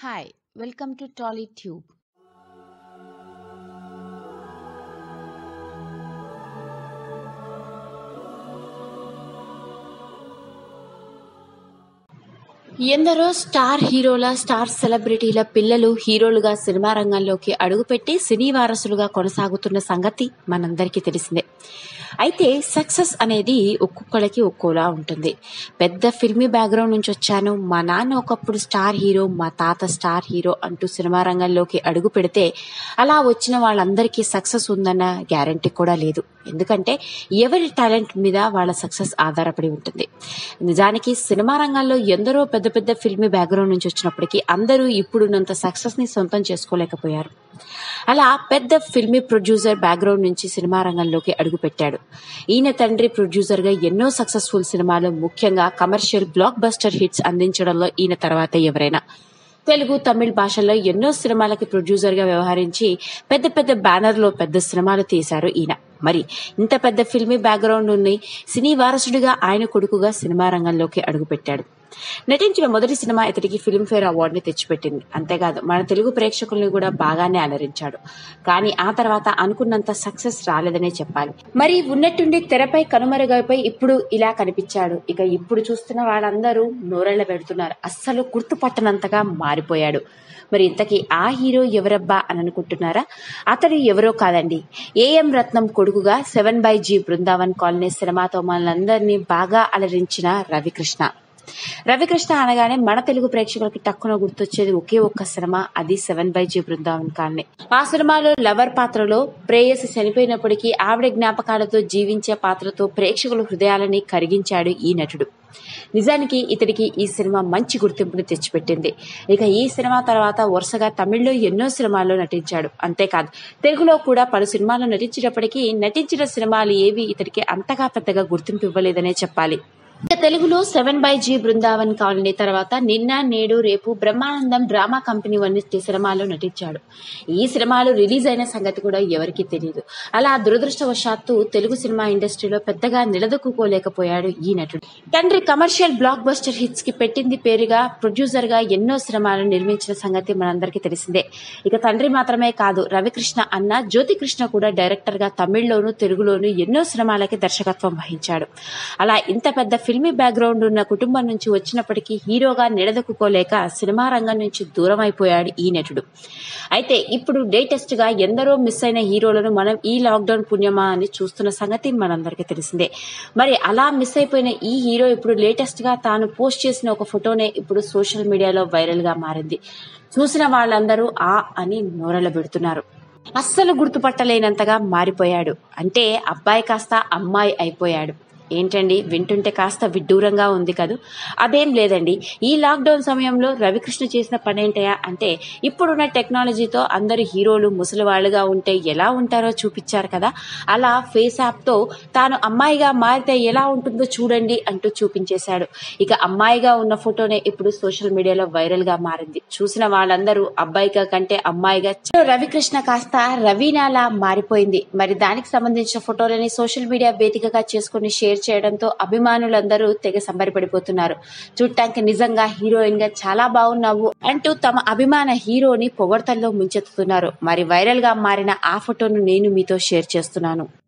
Hi, welcome to TollyTube. ఎందరో star హీరోల star సెలబ్రిటీల పిల్లలు హీరోలుగా సినిమా రంగంలోకి అడుగుపెట్టి సినీ వారసులుగా కొనసాగుతున్న సంగతి మనందరికీ తెలిసిందే అయితే సక్సెస్ అనేది ఒక్కొక్కరికి ఒక్కోలా ఉంటుంది పెద్ద ఫిల్మీ బ్యాక్గ్రౌండ్ నుంచి వచ్చాను మా నాన్న ఒకప్పుడు స్టార్ హీరో మా తాత స్టార్ హీరో అంటూ సినిమా రంగంలోకి అడుగు పెడితే అలా వచ్చిన వాళ్ళందరికీ సక్సెస్ ఉందన్న గ్యారంటీ కూడా లేదు ఎందుకంటే ఎవరి టాలెంట్ మీద వాళ్ళ సక్సెస్ ఆధారపడి ఉంటుంది నిజానికి సినిమా రంగంలో ఎందరో పెద్ద పెద్ద ఫిల్మీ బ్యాక్గ్రౌండ్ నుంచి వచ్చినప్పటికీ అందరూ ఇప్పుడున్నంత సక్సెస్ ని సొంతం చేసుకోలేకపోయారు అలా పెద్ద ఫిల్మీ ప్రొడ్యూసర్ బ్యాక్గ్రౌండ్ నుంచి సినిమా రంగంలోకి అడుగుపెట్టాడు ఈయన తండ్రి ప్రొడ్యూసర్ గా ఎన్నో సక్సెస్ఫుల్ సినిమాలు ముఖ్యంగా కమర్షియల్ బ్లాక్ బస్టర్ హిట్స్ అందించడంలో ఈయన తర్వాత ఎవరైనా తెలుగు తమిళ్ భాషల్లో ఎన్నో సినిమాలకి ప్రొడ్యూసర్ గా వ్యవహరించి పెద్ద పెద్ద బ్యానర్ లో పెద్ద సినిమాలు తీశారు ఈయన మరి ఇంత పెద్ద ఫిల్మీ బ్యాక్గ్రౌండ్ ఉంది సినీ వారసుడిగా ఆయన కొడుకుగా సినిమా రంగంలోకి అడుగుపెట్టాడు నటించిన మొదటి సినిమా ఇతడికి ఫిల్మ్ఫేర్ అవార్డుని తెచ్చిపెట్టింది అంతేకాదు మన తెలుగు ప్రేక్షకుల్ని కూడా బాగానే అలరించాడు కానీ ఆ తర్వాత అనుకున్నంత సక్సెస్ రాలేదనే చెప్పాలి మరి ఉన్నట్టుండి తెరపై కనుమరుగైపోయి ఇప్పుడు ఇలా కనిపించాడు ఇక ఇప్పుడు చూస్తున్న వాళ్ళందరూ నోరెళ్ళ పెడుతున్నారు అస్సలు గుర్తుపట్టనంతగా మారిపోయాడు మరి ఇంతకీ ఆ హీరో ఎవరబ్బా అని అనుకుంటున్నారా అతడు ఎవరో కాదండి ఏఎం రత్నం కొడుకుగా seven by G Brindavan colony సినిమాతో మనందరినీ బాగా అలరించిన రవికృష్ణ రవికృష్ణ అనగానే మన తెలుగు ప్రేక్షకులకి టక్కున గుర్తొచ్చేది ఒకే ఒక్క సినిమా అది seven by G Brindavan colony ఆ సినిమాలో లవర్ పాత్రలో ప్రేయసి చనిపోయినప్పటికీ ఆవిడ జ్ఞాపకాలతో జీవించే పాత్రతో ప్రేక్షకుల హృదయాలని కరిగించాడు ఈ నటుడు నిజానికి ఇతడికి ఈ సినిమా మంచి గుర్తింపుని తెచ్చిపెట్టింది ఇక ఈ సినిమా తర్వాత వరుసగా తమిళ్లో ఎన్నో సినిమాల్లో నటించాడు అంతేకాదు తెలుగులో కూడా పలు సినిమాల్లో నటించినప్పటికీ నటించిన సినిమాలు ఏవి ఇతడికి అంతగా పెద్దగా గుర్తింపు ఇవ్వలేదనే చెప్పాలి ఇక తెలుగులో seven by G Brindavan colony తర్వాత నిన్న నేడు రేపు బ్రహ్మానందం డ్రామా కంపెనీ వంటి సినిమాలో నటించాడు ఈ సినిమాలు రిలీజ్ అయిన సంగతి కూడా ఎవరికీ తెలియదు అలా దురదృష్టవశాత్తు తెలుగు సినిమా ఇండస్ట్రీలో పెద్దగా నిలదొక్కుకోలేకపోయాడు ఈ నటుడు తండ్రి కమర్షియల్ బ్లాక్ బస్టర్ హిట్స్ కి పెట్టింది పేరుగా ప్రొడ్యూసర్ గా ఎన్నో సినిమాలను నిర్మించిన సంగతి మనందరికీ తెలిసిందే ఇక తండ్రి మాత్రమే కాదు రవికృష్ణ అన్న జ్యోతికృష్ణ కూడా డైరెక్టర్ గా తమిళ్లోను తెలుగులోను ఎన్నో సినిమాలకి దర్శకత్వం వహించాడు అలా ఇంత పెద్ద ఫిల్మీ బ్యాక్గ్రౌండ్ ఉన్న కుటుంబం నుంచి వచ్చినప్పటికీ హీరోగా నిలదొక్కుకోలేక సినిమా రంగం నుంచి దూరం అయిపోయాడు ఈ నటుడు అయితే ఇప్పుడు లేటెస్ట్ గా ఎందరో మిస్ అయిన హీరోలను మనం ఈ లాక్డౌన్ పుణ్యమా అని చూస్తున్న సంగతి మనందరికీ తెలిసిందే మరి అలా మిస్ అయిపోయిన ఈ హీరో ఇప్పుడు లేటెస్ట్ గా తాను పోస్ట్ చేసిన ఒక ఫోటోనే ఇప్పుడు సోషల్ మీడియాలో వైరల్ గా మారింది చూసిన వాళ్ళందరూ ఆ అని నోరల పెడుతున్నారు అస్సలు గుర్తుపట్టలేనంతగా మారిపోయాడు అంటే అబ్బాయి కాస్త అమ్మాయి అయిపోయాడు ఏంటండి వింటుంటే కాస్త విడ్డూరంగా ఉంది కదూ అదేం లేదండి ఈ లాక్డౌన్ సమయంలో రవికృష్ణ చేసిన పని ఏంటయా అంటే ఇప్పుడున్న టెక్నాలజీతో అందరు హీరోలు ముసలివాళ్లుగా ఉంటే ఎలా ఉంటారో చూపించారు కదా అలా ఫేస్ యాప్తో తాను అమ్మాయిగా మారితే ఎలా ఉంటుందో చూడండి అంటూ చూపించేశాడు ఇక అమ్మాయిగా ఉన్న ఫోటోనే ఇప్పుడు సోషల్ మీడియాలో వైరల్ గా మారింది చూసిన వాళ్ళందరూ అబ్బాయిగా కంటే అమ్మాయిగా రవికృష్ణ కాస్త రవీనాలా మారిపోయింది మరి దానికి సంబంధించిన ఫోటోలని సోషల్ మీడియా వేదికగా చేసుకుని షేర్ చేయడంతో అభిమానులందరూ తెగ సంబరపడిపోతున్నారు చూడటానికి నిజంగా హీరోయిన్ గా చాలా బాగున్నావు అంటూ తమ అభిమాన హీరోని పొగడ్తల్లో ముంచెత్తుతున్నారు మరి వైరల్ గా మారిన ఆ ఫోటోను నేను మీతో షేర్ చేస్తున్నాను